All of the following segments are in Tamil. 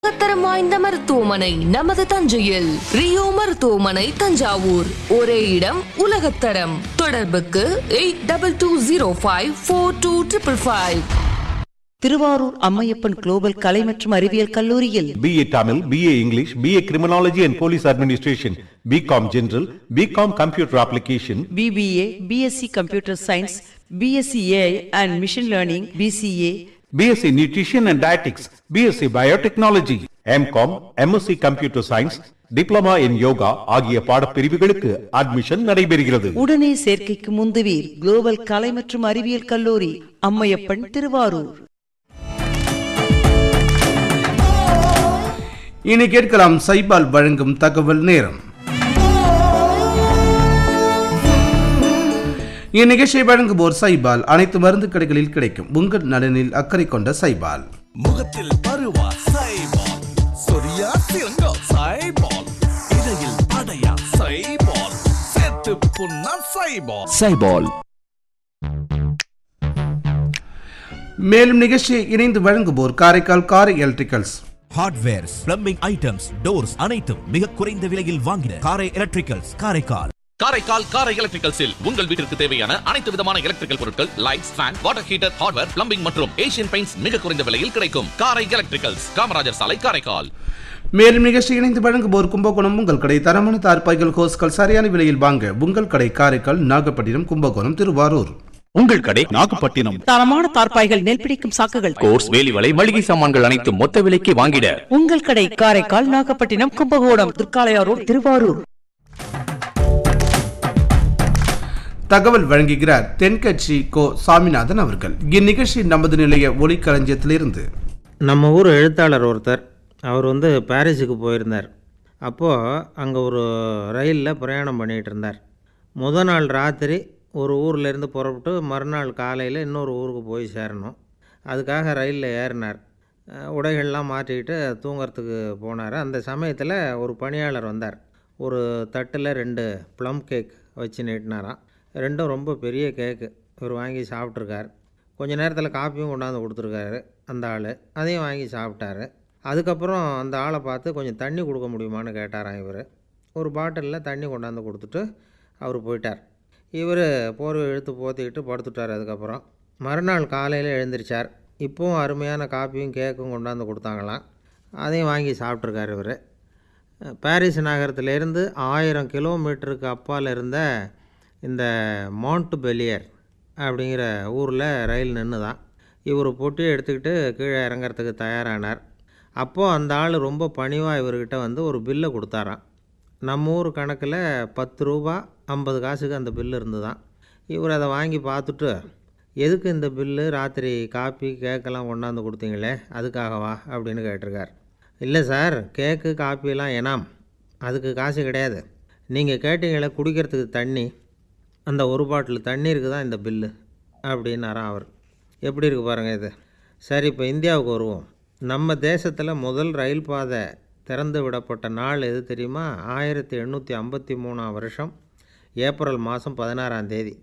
உலகத்தரம் வாய்ந்த மருத்துவமனை நமது தஞ்சையில் ரியோ மருத்துவமனை தஞ்சாவூர் ஒரே இடம் உலகத்தரம் தொடர்புக்கு eight double two zero five four two triple five Thiruvarur Ammaiyappan global கலை மற்றும் அறிவியல் கல்லூரியில் BA Tamil, BA English, BA Criminology and Police Administration, BCom General, BCom Computer Application, B B A B Sc computer science B Sc A I and machine learning B C A BSc Nutrition and Dietetics, BSc Biotechnology, MCom, MSc Computer Science, Diploma in Yoga ஆகிய பாடப்பிரிவுகளுக்கு அட்மிஷன் நடைபெறுகிறது உடனே சேர்க்கைக்கு முந்துவீர் குளோபல் கலை மற்றும் அறிவியல் கல்லூரி அம்மையப்பன் திருவாரூர் இனி கேட்கலாம் சைபால் வழங்கும் தகவல் நேரம் இந்நிகழ்ச்சியை வழங்குவோர் சைபால் அனைத்து மருந்து கடைகளில் கிடைக்கும் உங்கள் நலனில் அக்கறை கொண்ட சைபால் முகத்தில் பருவா சைபால் சொரியா சிறங்கோ சைபால் இடையில் படையா சைபால் சேர்த்து புண்ணா சைபால் சைபால் மேலும் நிகழ்ச்சியை இணைந்து வழங்குவோர் Karaikal Karai electricals hardwares plumbing items doors அனைத்தும் மிக குறைந்த விலையில் வாங்கின காரை எலக்ட்ரிக்கல்ஸ் காரைக்கால் காரைக்கால் காரை எலக்ட்ரிக்கல்ஸில் உங்கள் வீட்டிற்கு தேவையான அனைத்து விதமான எலக்ட்ரிக்கல் பொருட்கள் lights fan water heater hardware plumbing மற்றும் ஏசியன் பெயிண்ட்ஸ் மிக குறைந்த விலையில் கிடைக்கும் காரை எலக்ட்ரிக்கல்ஸ் காமராஜர் சாலை காரைக்கால் மேலும் நிகழ்ச்சி இணைந்து வழங்குவோர் கும்பகோணம் உங்கள் கடை தரமான தார்பாய்கள் ஹோஸ்கள் சரியான விலையில் வாங்க உங்கள் கடை காரைக்கால் நாகப்பட்டினம் கும்பகோணம் திருவாரூர் உங்கள் கடை நாகப்பட்டினம் தரமான தார்ப்பாய்கள் நெல் பிடிக்கும் சாக்குகள் கோர்ஸ் வேலிவலை மளிகை சாமான்கள் அனைத்தும் மொத்த விலைக்கு வாங்கிட உங்கள் கடை காரைக்கால் நாகப்பட்டினம் கும்பகோணம் திருக்காளையாரோடு திருவாரூர் தகவல் வழங்குகிறார் தென்கட்சி கோ சாமிநாதன் அவர்கள் இந்நிகழ்ச்சி நமது நிலைய ஒளிக்களஞ்சியத்திலிருந்து நம்ம ஊர் எழுத்தாளர் ஒருத்தர் அவர் வந்து பாரிஸுக்கு போயிருந்தார் அப்போது அங்கே ஒரு ரயிலில் பிரயாணம் பண்ணிகிட்டு இருந்தார் முத நாள் ராத்திரி ஒரு ஊர்லேருந்து புறப்பட்டு மறுநாள் காலையில் இன்னொரு ஊருக்கு போய் சேரணும் அதுக்காக ரயிலில் ஏறினார் அஹ் உடைகள்லாம் மாற்றிக்கிட்டு தூங்குறதுக்கு போனார் அந்த சமயத்தில் ஒரு பணியாளர் வந்தார் ஒரு தட்டில் ரெண்டு ப்ளம் கேக் வச்சு நீட்டினாராம் ரெண்டும் ரொம்ப பெரிய கேக்கு இவர் வாங்கி சாப்பிட்ருக்கார் கொஞ்ச நேரத்தில் காப்பியும் கொண்டாந்து கொடுத்துருக்காரு அந்த ஆள் அதையும் வாங்கி சாப்பிட்டாரு அதுக்கப்புறம் அந்த ஆளை பார்த்து கொஞ்சம் தண்ணி கொடுக்க முடியுமான்னு கேட்டாராம் இவர் ஒரு பாட்டிலில் தண்ணி கொண்டாந்து கொடுத்துட்டு அவர் போயிட்டார் இவர் போர்வை இழுத்து போத்திக்கிட்டு படுத்துட்டார் அதுக்கப்புறம் மறுநாள் காலையில் எழுந்திரிச்சார் இப்போவும் அருமையான காப்பியும் கேக்கும் கொண்டாந்து கொடுத்தாங்களாம் அதையும் வாங்கி சாப்பிட்ருக்காரு இவர் பாரிஸ் நகரத்திலேருந்து ஆயிரம் கிலோமீட்டருக்கு அப்பால் இருந்த இந்த மவுண்ட் பெலியர் அப்படிங்கிற ஊரில் ரயில் நின்று தான் இவர் பொட்டியை எடுத்துக்கிட்டு கீழே இறங்கறதுக்கு தயாரானார் அப்போது அந்த ஆள் ரொம்ப பணிவாக இவர்கிட்ட வந்து ஒரு பில்லை கொடுத்தாராம் நம்ம ஊர் கணக்கில் பத்து ரூபா ஐம்பது காசுக்கு அந்த பில்லு இருந்து தான் இவர் அதை வாங்கி பார்த்துட்டு எதுக்கு இந்த பில்லு ராத்திரி காப்பி கேக்கெல்லாம் கொண்டாந்து கொடுத்தீங்களே அதுக்காகவா அப்படின்னு கேட்டிருக்கார் இல்லை சார் கேக்கு காப்பியெல்லாம் எனாம் அதுக்கு காசு கிடையாது நீங்கள் கேட்டீங்களே குடிக்கிறதுக்கு தண்ணி அந்த ஒரு பாட்டில் தண்ணீருக்கு தான் இந்த பில்லு அப்படின்னாராம் அவர் எப்படி இருக்கு பாருங்கள் இது சரி இப்போ இந்தியாவுக்கு வருவோம் நம்ம தேசத்தில் முதல் ரயில் பாதை திறந்து விடப்பட்ட நாள் எது தெரியுமா ஆயிரத்தி எண்ணூற்றி ஐம்பத்தி மூணாம் வருஷம் ஏப்ரல் மாதம் பதினாறாம் தேதி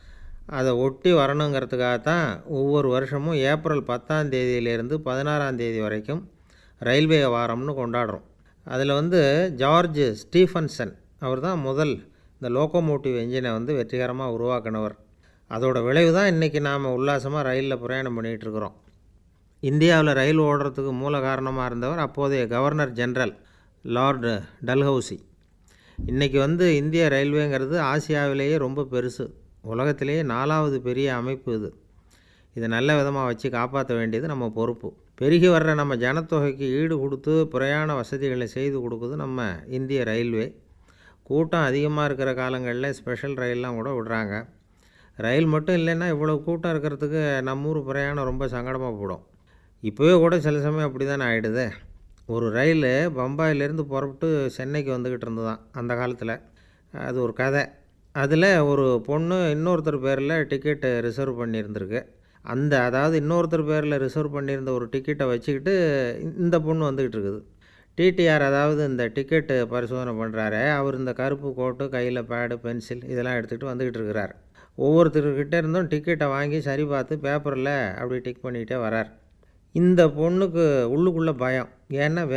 அதை ஒட்டி வரணுங்கிறதுக்காக தான் ஒவ்வொரு வருஷமும் ஏப்ரல் பத்தாம் தேதியிலேருந்து பதினாறாம் தேதி வரைக்கும் ரயில்வே வாரம்னு கொண்டாடுறோம் அதில் வந்து ஜார்ஜ் ஸ்டீஃபன்சன் அவர் தான் முதல் இந்த லோக்கோமோட்டிவ் என்ஜினை வந்து வெற்றிகரமாக உருவாக்கினவர் அதோட விளைவு தான் இன்றைக்கி நாம் உல்லாசமாக ரயிலில் பிரயாணம் பண்ணிகிட்டு இருக்கிறோம் இந்தியாவில் ரயில் ஓடுறதுக்கு மூல காரணமாக இருந்தவர் அப்போதைய கவர்னர் ஜெனரல் லார்டு டல்ஹவுசி இன்றைக்கி வந்து இந்திய ரயில்வேங்கிறது ஆசியாவிலேயே ரொம்ப பெருசு உலகத்திலேயே நாலாவது பெரிய அமைப்பு இது இதை நல்ல விதமாக வச்சு காப்பாற்ற வேண்டியது நம்ம பொறுப்பு பெருகி வர்ற நம்ம ஜனத்தொகைக்கு ஈடு கொடுத்து பிரயாண வசதிகளை செய்து கொடுக்குது நம்ம இந்திய ரயில்வே கூட்டம் அதிகமாக இருக்கிற காலங்களில் ஸ்பெஷல் ரயில்லாம் கூட விடுறாங்க ரயில் மட்டும் இல்லைன்னா இவ்வளோ கூட்டம் இருக்கிறதுக்கு நம்ம ஊர் பிரயாணம் ரொம்ப சங்கடமாக போடும் இப்போவே கூட சில சமயம் அப்படி தானே ஆகிடுது ஒரு ரயில் பம்பாயிலேருந்து புறப்பட்டு சென்னைக்கு வந்துக்கிட்டு இருந்ததான் அந்த காலத்தில் அது ஒரு கதை அதில் ஒரு பொண்ணு இன்னொருத்தர் பேரில் டிக்கெட்டு ரிசர்வ் பண்ணியிருந்திருக்கு அந்த அதாவது இன்னொருத்தர் பேரில் ரிசர்வ் பண்ணியிருந்த ஒரு டிக்கெட்டை வச்சுக்கிட்டு இந்த பொண்ணு வந்துக்கிட்டு இருக்குது டிடிஆர் அதாவது இந்த டிக்கெட்டு பரிசோதனை பண்ணுறாரு அவர் இந்த கருப்பு கோட்டு கையில் பேடு பென்சில் இதெல்லாம் எடுத்துகிட்டு வந்துக்கிட்டு இருக்கிறார் ஒவ்வொருத்தர்கிட்ட இருந்தும் டிக்கெட்டை வாங்கி சரி பார்த்து பேப்பரில் அப்படி டிக் பண்ணிக்கிட்டே வரார் இந்த பொண்ணுக்கு உள்ளுக்குள்ளே பயம் ஏன்னா